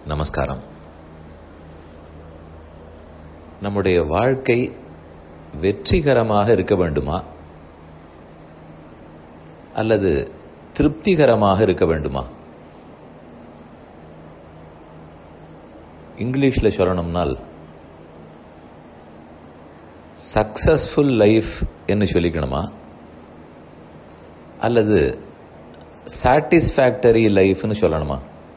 நமஸ்காரம் நம்முடைய வாழ்க்கை வெற்றிகரமாக இருக்க வேண்டுமா அல்லது திருப்திகரமாக இருக்க வேண்டுமா இங்கிலீஷ்ல சொல்லணும்னால் சக்சஸ்ஃபுல் லைஃப் என்று சொல்லிக்கணுமா அல்லது சாட்டிஸ்ஃபேக்டரி லைஃப்னு சொல்லணுமா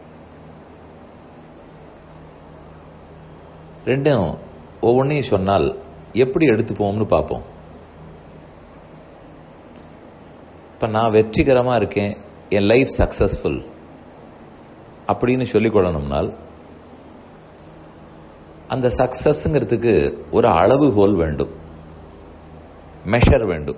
ரெண்டும் ஒவ்வொன்றையும் சொன்னால் எப்படி எடுத்துப்போம்னு பார்ப்போம் இப்போ நான் வெற்றிகரமாக இருக்கேன் என் லைஃப் சக்சஸ்ஃபுல் அப்படின்னு சொல்லிக்கொள்ளணும்னால் அந்த சக்சஸ்ங்கிறதுக்கு ஒரு அளவுகோல் வேண்டும் மெஷர் வேண்டும்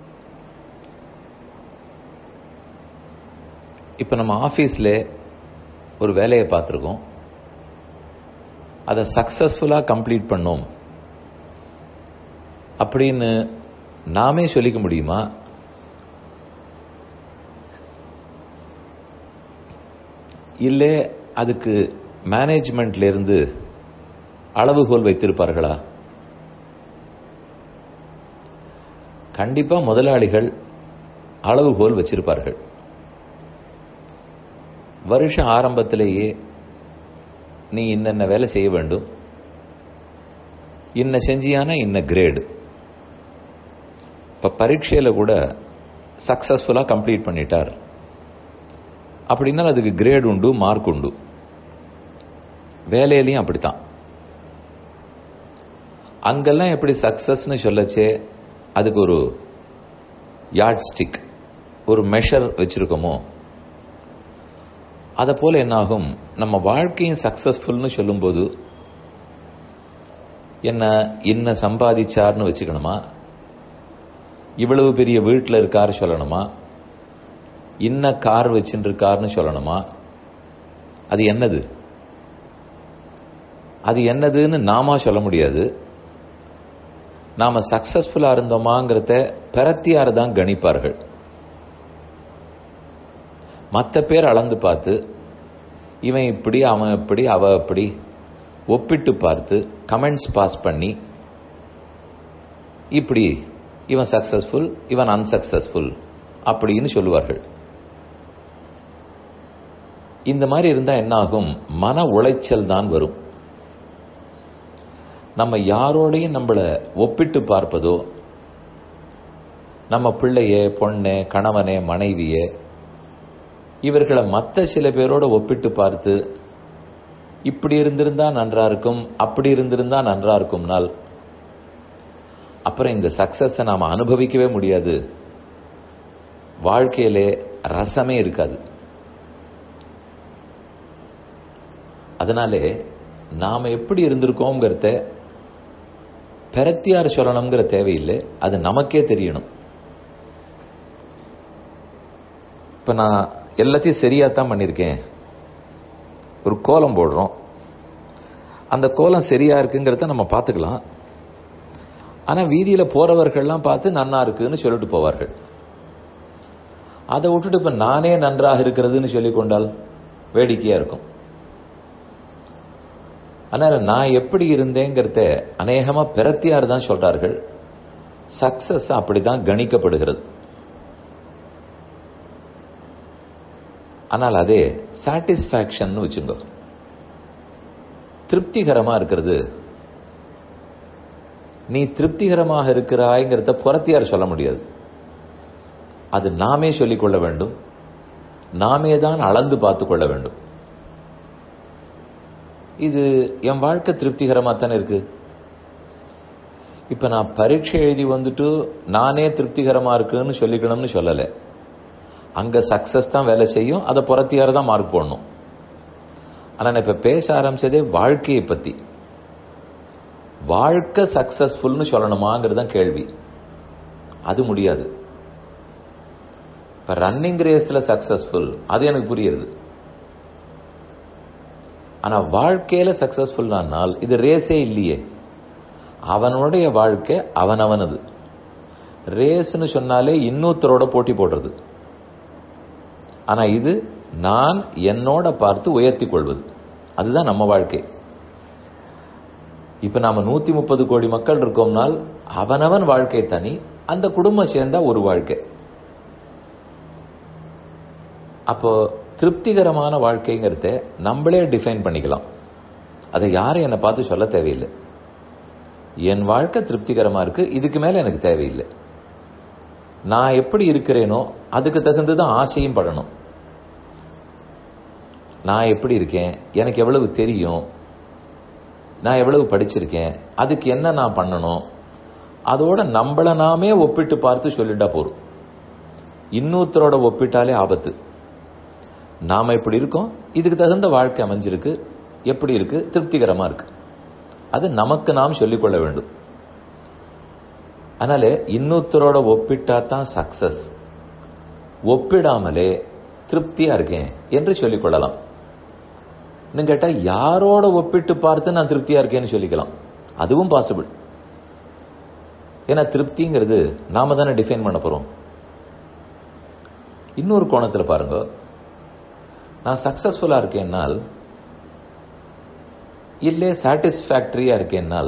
இப்போ நம்ம ஆஃபீஸில் ஒரு வேலையை பார்த்துருக்கோம் அதை சக்சஸ்ஃபுல்லாக கம்ப்ளீட் பண்ணோம் அப்படின்னு நாமே சொல்லிக்க முடியுமா இல்லை அதுக்கு மேனேஜ்மெண்ட்ல இருந்து அளவுகோல் வைத்திருப்பார்களா கண்டிப்பா முதலாளிகள் அளவுகோல் வச்சிருப்பார்கள் வருஷம் ஆரம்பத்திலேயே நீ இன்னென்ன வேலை செய்ய வேண்டும் இன்ன செஞ்சியான இன்ன கிரேடு இப்ப பரீட்சையில கூட சக்சஸ்ஃபுல்லா கம்ப்ளீட் பண்ணிட்டார் அப்படின்னா அதுக்கு கிரேட் உண்டு மார்க் உண்டு வேலையிலையும் அப்படித்தான் அங்கெல்லாம் எப்படி சக்சஸ்னு சொல்லச்சே அதுக்கு ஒரு யார்ட் ஸ்டிக் ஒரு மெஷர் வச்சிருக்கோமோ அதை போல என்னாகும் நம்ம வாழ்க்கையும் சக்சஸ்ஃபுல்னு சொல்லும்போது என்ன இன்ன சம்பாதிச்சார்னு வச்சுக்கணுமா இவ்வளவு பெரிய வீட்டில் இருக்காரு சொல்லணுமா இன்ன கார் வச்சுட்டு இருக்காருன்னு சொல்லணுமா அது என்னது அது என்னதுன்னு நாம சொல்ல முடியாது நாம சக்சஸ்ஃபுல்லா இருந்தோமாங்கிறத பெறத்தியார் தான் கணிப்பார்கள் மற்ற பேர் அளந்து பார்த்து இவன் இப்படி அவன் இப்படி அவ இப்படி ஒப்பிட்டு பார்த்து கமெண்ட்ஸ் பாஸ் பண்ணி இப்படி இவன் சக்சஸ்ஃபுல் இவன் அன்சக்சஸ்ஃபுல் அப்படின்னு சொல்லுவார்கள் இந்த மாதிரி இருந்தா என்ன ஆகும் மன உளைச்சல் தான் வரும் நம்ம யாரோடையும் நம்மள ஒப்பிட்டு பார்ப்பதோ நம்ம பிள்ளைய பொண்ணு கணவனே மனைவிய இவர்களை மற்ற சில பேரோட ஒப்பிட்டு பார்த்து இப்படி இருந்திருந்தா நன்றா இருக்கும் அப்படி இருந்திருந்தா நன்றா இருக்கும்னால் அப்புறம் இந்த சக்சஸ நாம அனுபவிக்கவே முடியாது வாழ்க்கையிலே ரசமே இருக்காது அதனாலே நாம எப்படி இருந்திருக்கோங்கிறத பெறத்தியார் சொல்லணுங்கிற தேவையில்லை அது நமக்கே தெரியணும் இப்ப நான் எல்லாத்தையும் சரியா தான் பண்ணியிருக்கேன் ஒரு கோலம் போடுறோம் அந்த கோலம் சரியா இருக்குங்கிறத நம்ம பார்த்துக்கலாம் ஆனா வீதியில போறவர்கள்லாம் பார்த்து நன்னா இருக்குன்னு சொல்லிட்டு போவார்கள் அதை விட்டுட்டு இப்ப நானே நன்றாக இருக்கிறதுன்னு சொல்லி கொண்டால் வேடிக்கையா இருக்கும் அதனால நான் எப்படி இருந்தேங்கிறத அநேகமா பிறத்தியார் தான் சொல்றார்கள் சக்சஸ் அப்படிதான் கணிக்கப்படுகிறது ஆனால் அதே சாட்டிஸ்பாக்சன் வச்சுங்க திருப்திகரமா இருக்கிறது நீ திருப்திகரமாக இருக்கிறாய்ங்கிறத புறத்தியார் சொல்ல முடியாது அது நாமே சொல்லிக் கொள்ள வேண்டும் நாமே தான் அளந்து பார்த்து கொள்ள வேண்டும் இது என் வாழ்க்கை திருப்திகரமா தானே இருக்கு இப்ப நான் பரீட்சை எழுதி வந்துட்டு நானே திருப்திகரமா இருக்குன்னு சொல்லிக்கணும்னு சொல்லலை அங்க சக்சஸ் தான் வேலை செய்யும் அதை புறத்தியார தான் மார்க் போடணும் ஆனா நான் இப்ப பேச ஆரம்பிச்சதே வாழ்க்கையை பத்தி வாழ்க்கை சக்சஸ்ஃபுல்னு சொல்லணுமாங்கிறது தான் கேள்வி அது முடியாது இப்ப ரன்னிங் ரேஸ்ல சக்சஸ்ஃபுல் அது எனக்கு புரியுது ஆனா வாழ்க்கையில சக்சஸ்ஃபுல் இது ரேஸே இல்லையே அவனுடைய வாழ்க்கை அவனவனது ரேஸ்னு சொன்னாலே இன்னொருத்தரோட போட்டி போடுறது ஆனா இது நான் என்னோட பார்த்து உயர்த்தி கொள்வது அதுதான் நம்ம வாழ்க்கை இப்ப நாம நூத்தி முப்பது கோடி மக்கள் இருக்கோம்னால் அவனவன் வாழ்க்கை தனி அந்த குடும்பம் சேர்ந்தா ஒரு வாழ்க்கை அப்போ திருப்திகரமான வாழ்க்கைங்கிறத நம்மளே டிஃபைன் பண்ணிக்கலாம் அதை யாரும் என்னை பார்த்து சொல்ல தேவையில்லை என் வாழ்க்கை திருப்திகரமா இருக்கு இதுக்கு மேல எனக்கு தேவையில்லை நான் எப்படி இருக்கிறேனோ அதுக்கு தகுந்துதான் ஆசையும் படணும் நான் எப்படி இருக்கேன் எனக்கு எவ்வளவு தெரியும் நான் எவ்வளவு படிச்சிருக்கேன் அதுக்கு என்ன நான் பண்ணணும் அதோட நம்மள நாமே ஒப்பிட்டு பார்த்து சொல்லிட்டா போறோம் இன்னொருத்தரோட ஒப்பிட்டாலே ஆபத்து நாம இப்படி இருக்கோம் இதுக்கு தகுந்த வாழ்க்கை அமைஞ்சிருக்கு எப்படி இருக்கு திருப்திகரமா இருக்கு அது நமக்கு நாம் சொல்லிக்கொள்ள வேண்டும் அதனால இன்னொருத்தரோட ஒப்பிட்டா தான் சக்சஸ் ஒப்பிடாமலே திருப்தியா இருக்கேன் என்று சொல்லிக் கொள்ளலாம் இன்னும் கேட்டா யாரோட ஒப்பிட்டு பார்த்து நான் திருப்தியா இருக்கேன்னு சொல்லிக்கலாம் அதுவும் பாசிபிள் ஏன்னா திருப்திங்கிறது நாம தானே டிஃபைன் பண்ண போறோம் இன்னொரு கோணத்தில் பாருங்க நான் சக்சஸ்ஃபுல்லா இருக்கேன்னால் இல்லை சாட்டிஸ்ஃபேக்டரியா இருக்கேன்னால்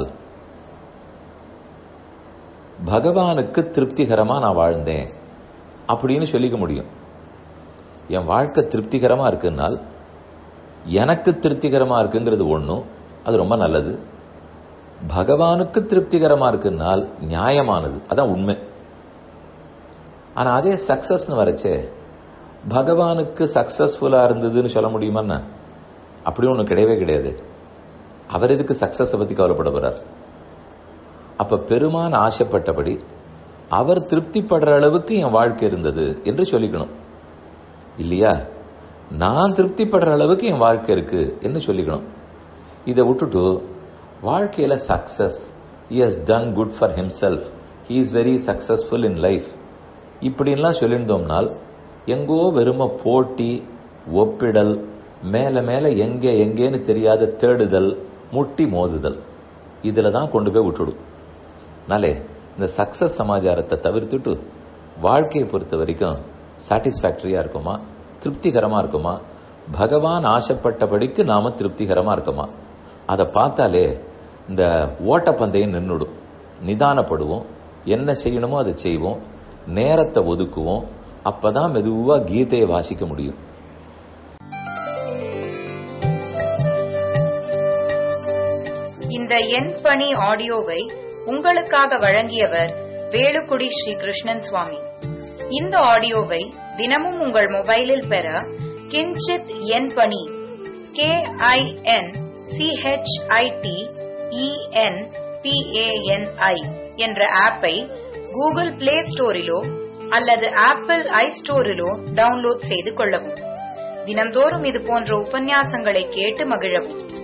பகவானுக்கு திருப்திகரமா நான் வாழ்ந்தேன் அப்படின்னு சொல்லிக்க முடியும் என் வாழ்க்கை திருப்திகரமா இருக்குன்னால் எனக்கு திருப்திகரமா இருக்குங்கிறது ஒன்றும் அது ரொம்ப நல்லது பகவானுக்கு திருப்திகரமா இருக்குன்னால் நியாயமானது அதான் உண்மை ஆனா அதே சக்சஸ்னு வரச்சே பகவானுக்கு சக்சஸ்ஃபுல்லா இருந்ததுன்னு சொல்ல முடியுமா அப்படி ஒன்று கிடையவே கிடையாது அவர் எதுக்கு சக்சஸை பத்தி கவலைப்பட போறார் அப்ப பெருமான் ஆசைப்பட்டபடி அவர் திருப்திப்படுற அளவுக்கு என் வாழ்க்கை இருந்தது என்று சொல்லிக்கணும் இல்லையா நான் திருப்திப்படுற அளவுக்கு என் வாழ்க்கை இருக்கு என்று சொல்லிக்கணும் இதை விட்டுட்டு வாழ்க்கையில success he has done good for himself he is very successful in life இப்படின்லாம் சொல்லியிருந்தோம்னால் எங்கோ வெறும போட்டி ஒப்பிடல் மேல மேல எங்கே எங்கேன்னு தெரியாத தேடுதல் முட்டி மோதுதல் இதுல தான் கொண்டு போய் விட்டுடும் நாளே இந்த சக்சஸ் சமாச்சாரத்தை தவிர்த்துட்டு வாழ்க்கையை பொறுத்த வரைக்கும் சாட்டிஸ்ஃபேக்டரியா இருக்குமா திருப்திகரமா இருக்குமா பகவான் ஆசைப்பட்டபடிக்கு நாம திருப்திகரமா இருக்குமா அதை பார்த்தாலே இந்த ஓட்டப்பந்தயம் நின்றுடும் நிதானப்படுவோம் என்ன செய்யணுமோ அதை செய்வோம் நேரத்தை ஒதுக்குவோம் அப்பதான் மெதுவா கீதையை வாசிக்க முடியும் இந்த என் பணி ஆடியோவை உங்களுக்காக வழங்கியவர் வேலுக்குடி ஸ்ரீ கிருஷ்ணன் சுவாமி இந்த ஆடியோவை தினமும் உங்கள் மொபைலில் பெற கிஞ்சித் என் பணி கே ஐ என் சிஹெச்ஐடி இஎன் பிஏஎன்ஐ என்ற ஆப்பை கூகுள் பிளே ஸ்டோரிலோ அல்லது ஆப்பிள் ஐ ஸ்டோரிலோ டவுன்லோட் செய்து கொள்ளவும் தினந்தோறும் இது போன்ற உபன்யாசங்களை கேட்டு மகிழவும்